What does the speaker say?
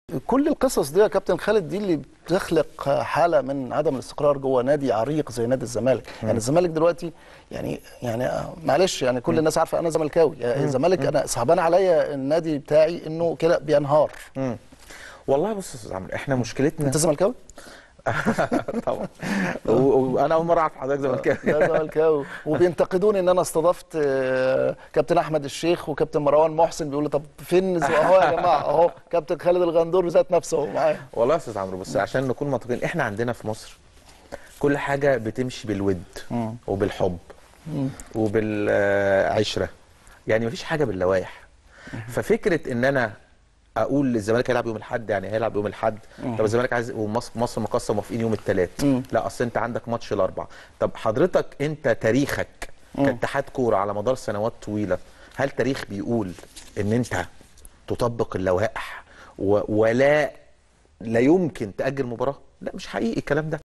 كل القصص دي يا كابتن خالد دي اللي بتخلق حاله من عدم الاستقرار جوه نادي عريق زي نادي الزمالك يعني الزمالك دلوقتي يعني يعني آه، معلش يعني كل الناس عارفه انا زملكاوي يعني الزمالك انا صعبان عليا النادي بتاعي انه كده بينهار والله بص يا استاذ عمرو احنا مشكلتنا انت زملكاوي طبعا و- وانا اول مره اعرف حضرتك زملكاوي لا زملكاوي وبينتقدوني ان انا استضفت آه، كابتن احمد الشيخ وكابتن مروان محسن بيقولوا طب فين اهو يا جماعه اهو كابتن خالد الغندور ذات نفسه اهو معايا والله يا استاذ عمرو بس عشان نكون منطقيين احنا عندنا في مصر كل حاجه بتمشي بالود وبالحب وبالعشره يعني مفيش حاجه باللوائح ففكره ان انا اقول الزمالك هيلعب يوم الاحد يعني هيلعب يوم الاحد طب الزمالك عايز ومصر مصر مقصه موافقين يوم الثلاث لا اصل انت عندك ماتش الاربع طب حضرتك انت تاريخك كاتحاد كوره على مدار سنوات طويله هل تاريخ بيقول ان انت تطبق اللوائح و- ولا لا يمكن تاجل مباراه لا مش حقيقي الكلام ده